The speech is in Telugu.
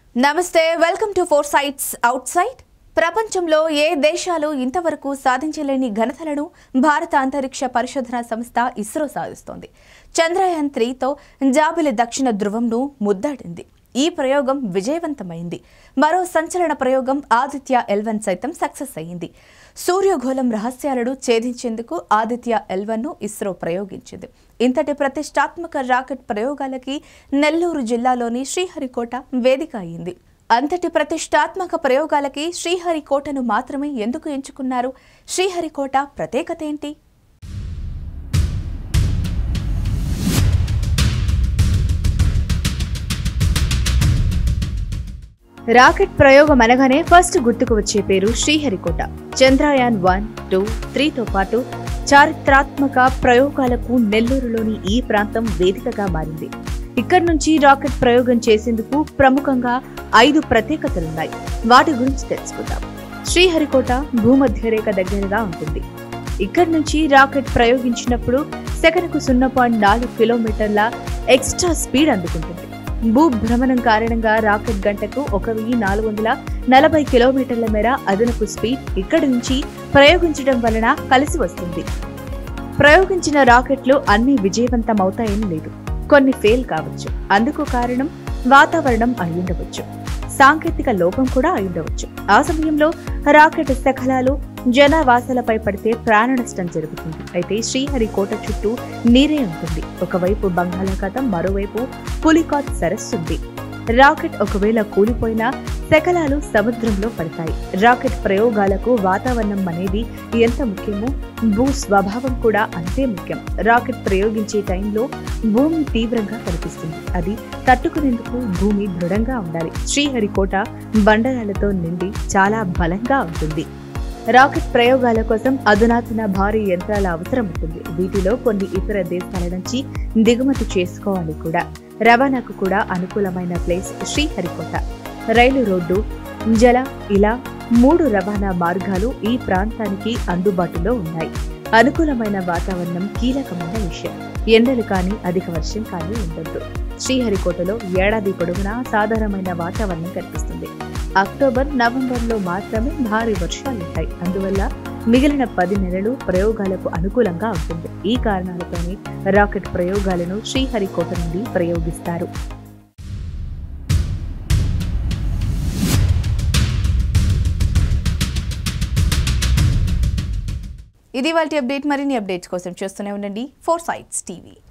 నమస్తే welcome to four sites outside ప్రపంచంలో ఏ దేశాలు ఇంతవరకు సాధించలేని ఘనతలను భారత అంతరిక్ష పరిశోధన సంస్థ ఇస్రో సాధిస్తోంది చంద్రయాన్ త్రీతో జాబిలి దక్షిణ ధృవంను ముద్దాడింది ఈ ప్రయోగం విజయవంతమైంది మరో సంచలన ప్రయోగం ఆదిత్య ఎల్వన్ సైతం సక్సెస్ అయింది సూర్యగోళం రహస్యాలను ఛేదించేందుకు ఆదిత్య ఎల్వన్ను ఇస్రో ప్రయోగించింది ఇంతటి ప్రతిష్టాత్మక రాకెట్ ప్రయోగాలకి నెల్లూరు జిల్లాలోని శ్రీహరికోట వేదిక అయింది అంతటి ప్రతిష్టాత్మక ప్రయోగాలకి శ్రీహరికోటను మాత్రమే ఎందుకు ఎంచుకున్నారు శ్రీహరికోట ప్రత్యేకత ఏంటి రాకెట్ ప్రయోగం అనగానే ఫస్ట్ గుర్తుకు వచ్చే పేరు శ్రీహరికోట చంద్రయాన్ వన్ టూ త్రీతో పాటు చారిత్రాత్మక ప్రయోగాలకు నెల్లూరులోని ఈ ప్రాంతం వేదికగా మారింది ఇక్కడి నుంచి రాకెట్ ప్రయోగం చేసేందుకు ప్రముఖంగా ఐదు ప్రత్యేకతలున్నాయి వాటి గురించి తెలుసుకుందాం శ్రీహరికోట భూమధ్య రేఖ దగ్గరగా ఉంటుంది ఇక్కడి నుంచి రాకెట్ ప్రయోగించినప్పుడు సెకనుకు సున్నా పాయింట్ నాలుగు కిలోమీటర్ల ఎక్స్ట్రా స్పీడ్ అందుకుంటుంది భూభ్రమణం కారణంగా రాకెట్ గంటకు ఒక వెయ్యి నాలుగు వందల నలభై కిలోమీటర్ల మేర అదనపు స్పీడ్ ఇక్కడి నుంచి ప్రయోగించడం వలన కలిసి వస్తుంది ప్రయోగించిన రాకెట్లు అన్ని విజయవంతమవుతాయని లేదు కొన్ని ఫెయిల్ కావచ్చు అందుకు కారణం వాతావరణం అయ్యుండవచ్చు సాంకేతిక లోపం కూడా అయ్యుండవచ్చు ఆ సమయంలో రాకెట్ శకలాలు జనవాసాలపై పడితే ప్రాణ నష్టం జరుగుతుంది అయితే శ్రీహరికోట చుట్టూ నీరే ఉంటుంది ఒకవైపు బంగాళాఖాతం మరోవైపు పులికాట్ సరస్సు ఉంది రాకెట్ ఒకవేళ కూలిపోయినా శకలాలు సముద్రంలో పడతాయి రాకెట్ ప్రయోగాలకు వాతావరణం అనేది ఎంత ముఖ్యమో భూ స్వభావం కూడా అంతే ముఖ్యం రాకెట్ ప్రయోగించే టైంలో భూమి తీవ్రంగా కనిపిస్తుంది అది తట్టుకునేందుకు భూమి దృఢంగా ఉండాలి శ్రీహరికోట బండరాలతో నిండి చాలా బలంగా ఉంటుంది రాకెట్ ప్రయోగాల కోసం అధునాతన భారీ యంత్రాల అవసరం ఉంటుంది వీటిలో కొన్ని ఇతర దేశాల నుంచి దిగుమతి చేసుకోవాలి కూడా రవాణాకు కూడా అనుకూలమైన ప్లేస్ శ్రీహరికోట రైలు రోడ్డు జల ఇలా మూడు రవాణా మార్గాలు ఈ ప్రాంతానికి అందుబాటులో ఉన్నాయి అనుకూలమైన వాతావరణం కీలకమైన విషయం ఎండలు కానీ అధిక వర్షం కానీ ఉండొద్దు శ్రీహరికోటలో ఏడాది పొడవునా సాధారణమైన వాతావరణం కనిపిస్తుంది అక్టోబర్ నవంబర్లో మాత్రమే భారీ వర్షాలుంటాయి అందువల్ల మిగిలిన పది నెలలు ప్రయోగాలకు అనుకూలంగా ఉంటుంది ఈ కారణాలతోనే రాకెట్ ప్రయోగాలను శ్రీహరికోట నుండి ప్రయోగిస్తారు ఇది వాళ్ళ అప్డేట్ మరిన్ని అప్డేట్స్ కోసం చూస్తూనే ఉండండి ఫోర్ సైట్స్ టీవీ